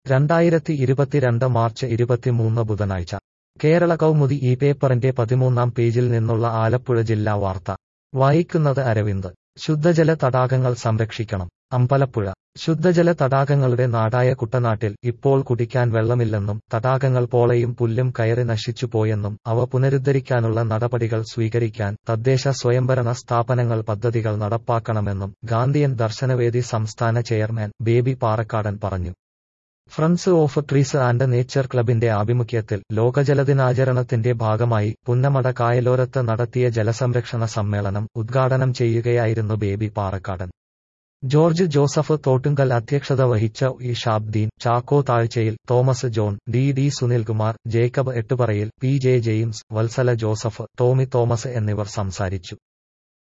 രണ്ടായിരത്തി ഇരുപത്തിരണ്ട് മാർച്ച് ഇരുപത്തിമൂന്ന് ബുധനാഴ്ച കേരള കൗമുദി ഈ പേപ്പറിന്റെ പതിമൂന്നാം പേജിൽ നിന്നുള്ള ആലപ്പുഴ ജില്ലാ വാർത്ത വായിക്കുന്നത് അരവിന്ദ് ശുദ്ധജല തടാകങ്ങൾ സംരക്ഷിക്കണം അമ്പലപ്പുഴ ശുദ്ധജല തടാകങ്ങളുടെ നാടായ കുട്ടനാട്ടിൽ ഇപ്പോൾ കുടിക്കാൻ വെള്ളമില്ലെന്നും തടാകങ്ങൾ പോളയും പുല്ലും കയറി നശിച്ചുപോയെന്നും അവ പുനരുദ്ധരിക്കാനുള്ള നടപടികൾ സ്വീകരിക്കാൻ തദ്ദേശ സ്വയംഭരണ സ്ഥാപനങ്ങൾ പദ്ധതികൾ നടപ്പാക്കണമെന്നും ഗാന്ധിയൻ ദർശനവേദി സംസ്ഥാന ചെയർമാൻ ബേബി പാറക്കാടൻ പറഞ്ഞു friends of trees and nature ക്ലബിന്റെ ആഭിമുഖ്യത്തിൽ ലോകജലദിനാചരണത്തിന്റെ ഭാഗമായി പുന്നമട കായലോരത്ത് നടത്തിയ ജലസംരക്ഷണ സമ്മേളനം ഉദ്ഘാടനം ചെയ്യുകയായിരുന്നു ബേബി പാറക്കാടൻ ജോർജ് ജോസഫ് തോട്ടുങ്കൽ അധ്യക്ഷത വഹിച്ച E Shabdeen Chacko Thazhchayil Thomas John D D Sunilkumar Jacob Ettuparayil P J James Vatsala Joseph Tomy Thomas എന്നിവർ സംസാരിച്ചു